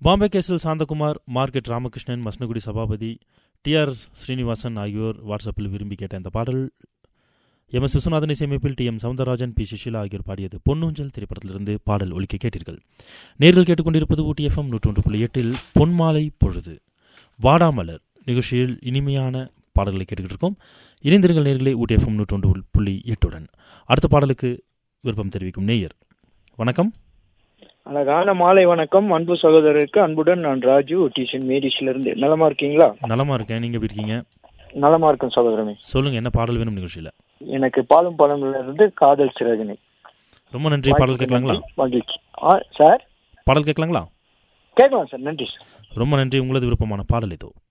பாம்பே கேசல் Santhakumar market Ramakrishnan Masinagudi Sabapathi TR Srinivasan ஆகியோர் வாட்ஸ்அப்பில் விரும்பி கேட்ட இந்த பாடல் எம் எஸ் விஸ்வநாதன் இசையமைப்பில் T M Soundararajan P Susheela ஆகியோர் பாடியது பொன்னூஞ்சல் திரைப்படத்திலிருந்து பாடல் ஒலிக்க கேட்டீர்கள் நேர்கள் கேட்டுக்கொண்டிருப்பது ஊட்டி எஃப்எம் நூற்றொன்று புள்ளி எட்டில் பொன்மாலை பொழுது வாடாமலர் நிகழ்ச்சியில் இனிமையான பாடல்களை கேட்டுக்கிட்டு இருக்கோம் இணைந்திருங்கள் நேர்களே ஊட்டி எஃப்எம் நூற்றொன்று புள்ளி எட்டுடன் அடுத்த பாடலுக்கு விருப்பம் தெரிவிக்கும் நேயர் வணக்கம் அழகான மாலை வணக்கம் அன்பு சகோதரருக்கு அன்புடன் நான் ராஜு டியூஷன் மேடிஸ்ல இருந்து நலமா இருக்கீங்களா நலமா இருக்கேன் நீங்க எப்படி இருக்கீங்க நலமா இருக்கும் சகோதரமே சொல்லுங்க என்ன பாடல் வேணும் நிகழ்ச்சியில எனக்கு பாலும் பழம்ல இருந்து காதல் சிறகுனி ரொம்ப நன்றி பாடல் கேட்கலாங்களா மகிழ்ச்சி ஆ சார் பாடல் கேட்கலாங்களா கேட்கலாம் சார் நன்றி சார் ரொம்ப நன்றி உங்களது விருப்பமான பாடல் இதோ